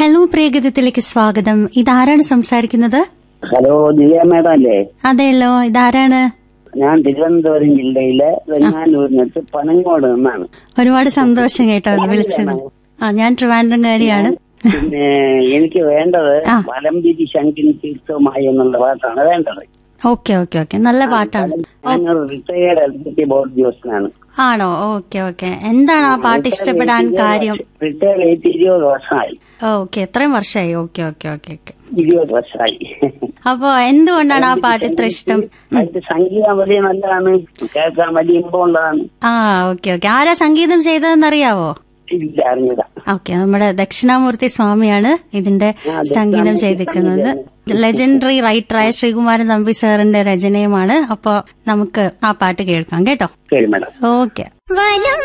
Hello പ്രിയഗതത്തിലേക്ക് സ്വാഗതം ഇതാരാണ് സംസാരിക്കുന്നത് ഹലോ ദിവ്യ മേഡം അല്ലേ അതെയല്ലോ ഇതാരാണ് ഞാൻ തിരുവനന്തപുരം ജില്ലയിലെ വെങ്ങാനൂരിനടുത്ത് പനങ്ങോട് നിന്നാണ് ഒരുപാട് സന്തോഷം കേട്ടോ അത് വിളിച്ചത് ആ ഞാൻ ട്രിവാൻഡ്രംകാരിയാണ് പിന്നെ എനിക്ക് വേണ്ടത് ആ. വലംപിരി ശങ്കിൻ തീർത്ഥവുമായി എന്നുള്ള പാട്ടാണ് വേണ്ടത് ഓക്കെ ഓക്കെ ഓക്കെ നല്ല പാട്ടാണ് ഞാനൊരു റിട്ടയേർഡ് എലക്ട്രിസിറ്റി ബോർഡ് ഉദ്യോഗസ്ഥനാണ് ആണോ ഓക്കെ ഓക്കെ എന്താണ് ആ പാട്ട് ഇഷ്ടപ്പെടാൻ കാര്യം റിട്ടയർഡ് ചെയ്തിട്ട് ഇരുപത് വർഷമായി ഓക്കെ എത്രയും വർഷമായി ഓക്കെ ഓക്കെ ഓക്കെ ഓക്കെ ഇരുപത് വർഷമായി അപ്പോ എന്തുകൊണ്ടാണ് ആ പാട്ട് ഇത്ര ഇഷ്ടം അതിന്റെ സംഗീതം വലിയ നല്ലതാണ് കേൾക്കാൻ വലിയ ഇമ്പമുള്ളതാണ് ആ ഓക്കെ ഓക്കെ ആരാ സംഗീതം ചെയ്തതെന്നറിയാവോ ഇല്ല അറിഞ്ഞില്ല ഓക്കെ നമ്മുടെ ദക്ഷിണാമൂർത്തി സ്വാമിയാണ് ഇതിന്റെ സംഗീതം ചെയ്തിരിക്കുന്നത് ലെജൻഡറി റൈറ്ററായ ശ്രീകുമാരൻ തമ്പി സാറിന്റെ രചനയുമാണ് അപ്പോ നമുക്ക് ആ പാട്ട് കേൾക്കാം കേട്ടോ ശരി മേഡം ഓക്കെ വനം